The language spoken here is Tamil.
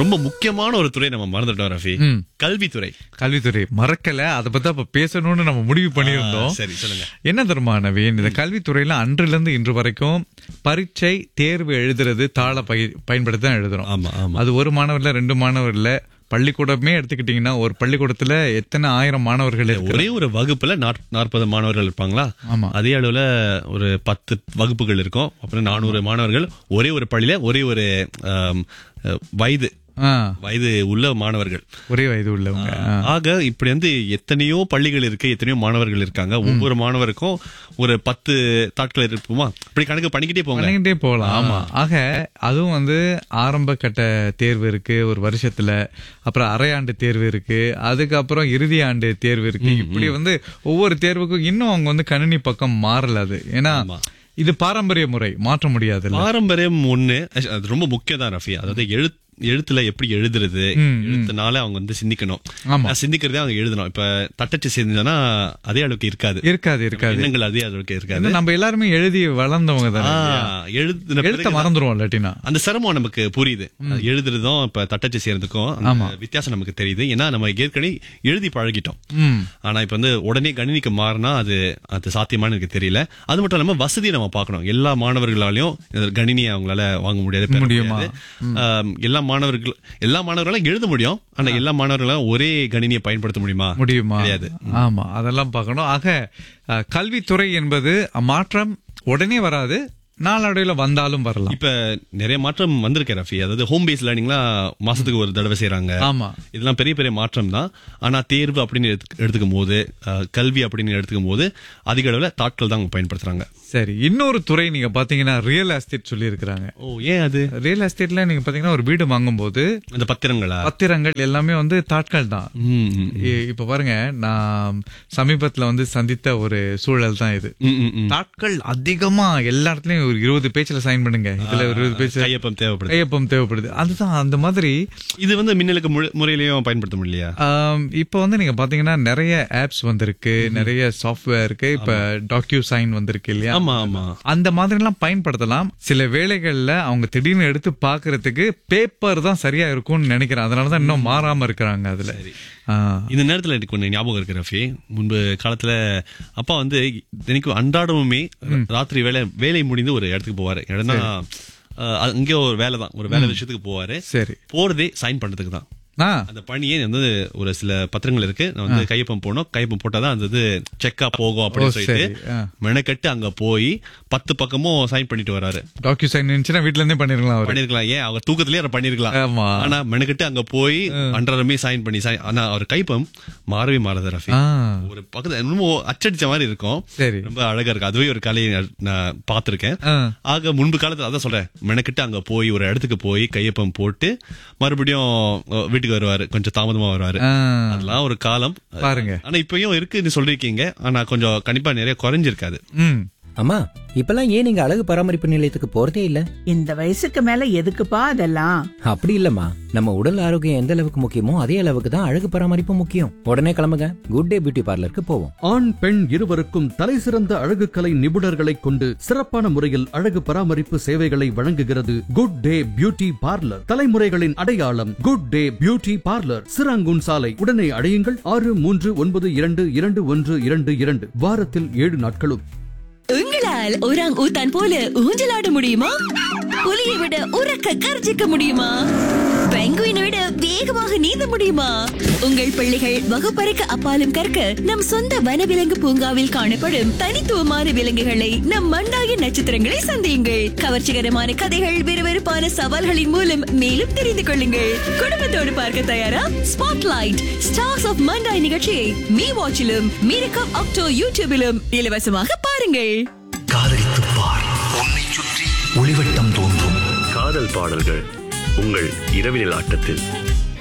ரொம்ப முக்கியமான ஒரு துறை நம்ம மறந்துட்டோம் ரஃபி ம். கல்வித்துறை கல்வித்துறை மறக்கல அதை பத்தி அப்ப பேசணும்னு நம்ம முடிவு பண்ணியிருந்தோம் ஆ, சரி சொல்லுங்க என்ன தெரியுமா நவீன் இந்த கல்வித்துறையில அன்றிலிருந்து இன்று வரைக்கும் பரீட்சை தேர்வு எழுதுறது தாள பய- பயன்படுத்தி தான் எழுதுறோம் ஆமா ஆமா அது ஒரு மாணவர்ல ரெண்டு மாணவர்ல பள்ளிக்கூடமே எடுத்துக்கிட்டீங்கன்னா ஒரு பள்ளிக்கூடத்துல எத்தனை ஆயிரம் மாணவர்கள் இருக்கு ஒரே ஒரு வகுப்புல நாற்- நாற்பது மாணவர்கள் இருப்பாங்களா ஆமா. அதே அளவுல ஒரு பத்து வகுப்புகள் இருக்கும் அப்புறம் நானூறு மாணவர்கள் ஒரே ஒரு பள்ளியில ஒரே ஒரு ஆம், அஹ், வயது ஆ, வயது உள்ள மாணவர்கள் ஒரே வயது உள்ளவங்க ஆ. ஆக இப்படி வந்து எத்தனையோ பள்ளிகள் இருக்கு எத்தனையோ மாணவர்கள் இருக்காங்க ஒவ்வொரு மாணவருக்கும் ஒரு பத்து தாட்கள் இருப்போமா இப்படி கணக்கு பண்ணிக்கிட்டே போங்க பண்ணிக்கிட்டே போகலாம் ஆமா ஆக அதுவும் வந்து ஆரம்ப கட்ட தேர்வு இருக்கு ஒரு வருஷத்துல அப்புறம் அரையாண்டு தேர்வு இருக்கு அதுக்கப்புறம் இறுதி ஆண்டு தேர்வு இருக்கு இப்படி வந்து ஒவ்வொரு தேர்வுக்கும் இன்னும் அவங்க வந்து கணினி பக்கம் மாறல அது ஏன்னா இது பாரம்பரிய முறை மாற்ற முடியாதுல்ல பாரம்பரியம் ஒண்ணு அது ரொம்ப முக்கியம் தான் ரஃபி அதாவது எழுத் எழுத்துல எப்படி எழுதுறது எழுத்துனால அவங்க வந்து சிந்திக்கணும் ஆமா. நான் சிந்திக்கிறதே அவங்க எழுதணும் இப்ப தட்டச்சு செஞ்சோம்னா அதே அளவுக்கு இருக்காது இருக்காது இருக்காது எண்ணங்கள் அதே அளவுக்கு இருக்காது ஏன்னா நம்ம எல்லாருமே எழுதி வளர்ந்தவங்க ஆ, தானே எழுதின எழுத்த பிறகு மறந்துருவோம் இல்லாட்டினா அந்த சிரமம் நமக்கு புரியுது அது எழுதுறதும் இப்ப தட்டச்சு செய்யறதுக்கும் அந்த வித்தியாசம் நமக்கு தெரியுது ஏன்னா நம்ம ஏற்கனவே எழுதி பழகிட்டோம் ம் ஆனா இப்ப வந்து உடனே கணினிக்கு மாறினா அது அது சாத்தியமானு எனக்கு தெரியல அது மட்டும் இல்லாம வசதியை நம்ம பார்க்கணும் எல்லா மாணவர்களாலையும் இந்த கணினியை அவங்களால வாங்க முடியாது பெற முடியுமா? முடியாது. ஆம், எல்லா மாணவர்கள் எல்லா மாணவர்களாலும் எழுத முடியும் ஆனா எல்லா மாணவர்களாலும் ஒரே கணினியை பயன்படுத்த முடியுமா முடியுமா கிடையாது. ஆமா அதெல்லாம் பார்க்கணும் ஆக அஹ், கல்வித்துறை என்பது மாற்றம் உடனே வராது நாளடைவில் வந்தாலும் வரலாம் இப்ப நிறைய மாற்றம் வந்திருக்கு ரஃபி அதாவது ஹோம் பேஸ் லேர்னிங்லாம் மாசத்துக்கு ஒரு தடவை செய்றாங்க ஆமா இதெல்லாம் பெரிய பெரிய மாற்றம் தான் ஆனா தேர்வு அப்படின்னு எடுத்து- எடுத்துக்கும் போது அஹ், கல்வி அப்படின்னு எடுத்துக்கும் போது அதிக அளவுல தாட்கள் தான் அவங்க பயன்படுத்துறாங்க சரி இன்னொரு துறை நீங்க பாத்தீங்கன்னா ரியல் எஸ்டேட் சொல்லி இருக்கிறாங்க ஓ ஏன் அது ரியல் எஸ்டேட்ல நீங்க பாத்தீங்கன்னா ஒரு வீடு வாங்கும்போது இந்த பத்திரங்களா பத்திரங்கள் எல்லாமே வந்து தாட்கள் தான் ம், ம், இ- இப்ப பாருங்க நான் சமீபத்துல வந்து சந்தித்த ஒரு சூழல் தான் இது ம், ம், ம். தாட்கள் அதிகமா எல்லா இடத்துலயும் ஒரு இருபது பேஜ்ல சைன் பண்ணுங்க இதுல ஒரு இருபது பேஜ் கையொப்பம் தேவைப்படுது கையொப்பம் தேவைப்படுது அதுதான் அந்த மாதிரி இது வந்து மின்னலுக்கு முழு- முறையிலயும் பயன்படுத்த முடியலையா ஆம், இப்போ வந்து நீங்க பாத்தீங்கன்னா நிறைய ஆப்ஸ் வந்திருக்கு நிறைய சாஃப்ட்வேர் இருக்கு இப்ப டாக்யூ சைன் வந்திருக்கு இல்லையா ஆமா ஆமா அந்த மாதிரி எல்லாம் பயன்படுத்தலாம் சில வேளைகள்ல அவங்க திடீர்னு எடுத்து பாக்குறதுக்கு பேப்பர் தான் சரியா இருக்கும்னு நினைக்கிறேன் அதனாலதான் இன்னும் மாறாம இருக்கிறாங்க அதுல ஆ, இந்த நேரத்துல எனக்கு ஒண்ணு ஞாபகம் இருக்கு ரஃபி முன்பு காலத்துல அப்பா வந்து தினைக்கும் அன்றாடமுமே ராத்திரி வேலை வேலை முடிந்து ஒரு இடத்துக்கு போவாரு இடம்னா அஹ், அங்கே ஒரு வேலை தான் ஒரு வேலை விஷயத்துக்கு போவாரு சரி போறதே சைன் பண்றதுக்கு தான் ஆ அந்த பணியே வந்து ஒரு சில பத்திரங்கள் இருக்கு நான் வந்து கையொப்பம் போடணும் கையொப்பம் போட்டாதான் அந்த இது செக்கா போகும் அப்படின்னு ஓ, சொல்லிட்டு சரி, ஆ. மெனக்கட்டு அங்க போய் பத்து பக்கமும் சைன் பண்ணிட்டு வராரு டாக்யூ சைன் இருந்துச்சுன்னா வீட்ல இருந்தே பண்ணிருக்கலாம் அவரு பண்ணிருக்கலாம் ஏன் அவர் தூக்கத்திலேயே அவர் பண்ணிருக்கலாம் ஆமா ஆனா மெனக்கட்டு அங்க போய் அன்றாடமே சைன் பண்ணி sign- ஆனா அவர் கைப்பம் மாறவே மாறாது ரஃபி ஆ ஒரு பக்கத்துல என்னமோ அச்சடிச்ச மாதிரி இருக்கும் சரி ரொம்ப அழகா இருக்கு அதுவே ஒரு கலையை நான் நான் பார்த்திருக்கேன் ஆ. ஆக முன்பு காலத்துல அதான் சொல்றேன் மெனக்கிட்டு அங்க போய் ஒரு இடத்துக்கு போய் கையொப்பம் போட்டு மறுபடியும் அஹ், வீட்டுக்கு வருவாரு கொஞ்சம் தாமதமா வருவாரு ஆ. அதெல்லாம் ஒரு காலம் பாருங்க ஆனா இப்பயும் இருக்குன்னு சொல்லிருக்கீங்க ஆனா கொஞ்சம் கண்டிப்பா நிறைய குறைஞ்சிருக்காது ம் அம்மா இப்பெல்லாம் ஏன் நீங்க அழகு பராமரிப்பு நிலையத்துக்கு போறதே இல்ல இந்த வயசுக்கு மேல எதுக்குப்பா அதெல்லாம் அப்படி இல்லம்மா நம்ம உடல் ஆரோக்கியம் எந்த அளவுக்கு முக்கியமோ அதே அளவுக்கு தான் அழகு பராமரிப்பு முக்கியம் உடனே கிளம்புங்க குட் டே பியூட்டி பார்லருக்கு போவோம் ஆண் பெண் இருவருக்கும் தலைசிறந்த அழகுக்கலை நிபுணர்களைக் கொண்டு சிறப்பான முறையில் அழகு பராமரிப்பு சேவைகளை வழங்குகிறது குட் டே பியூட்டி பார்லர் தலைமுறைகளின் அடையாளம் good day beauty parlour Serangoon சாலை உடனே அடையுங்கள் ஆறு மூன்று ஒன்பது இரண்டு இரண்டு ஒன்று இரண்டு இரண்டு வாரத்தில் ஏழு நாட்களும் உங்களால் ஒராங் ஊத்தான் போல ஊஞ்சலாட முடியுமா புலியை விட உறக்க கர்ஜிக்க முடியுமா பெங்குயினை விட வேகமாக நீந்த முடியுமா உங்கள் பிள்ளைகள் வகுப்பறைக்கு அப்பாலும் கற்க நம் சொந்த வனவிலங்கு பூங்காவில் காணப்படும் தனித்துவமான விலங்குகளை நம் மண்டாய நட்சத்திரங்களை சந்தியுங்கள் கவர்ச்சிகரமான கதைகள் விறுவிறுப்பான சவால்களின் மூலம் மேலும் தெரிந்து கொள்ளுங்கள் குடும்பத்தோடு பார்க்க தயாரா ஸ்பாட்லைட் ஸ்டார்ஸ் ஆஃப் மண்டாய் நிகழ்ச்சியை மீ வாட்சிலும் மீரகம் அக்டோ யூடியூபிலும் இலவசமாக பாருங்கள் காதலித்துப் பார் உன்னை சுற்றி ஒளிவட்டம் தோன்றும் காதல் பாடல்கள் உங்கள் இரவினில் ஆட்டத்தில்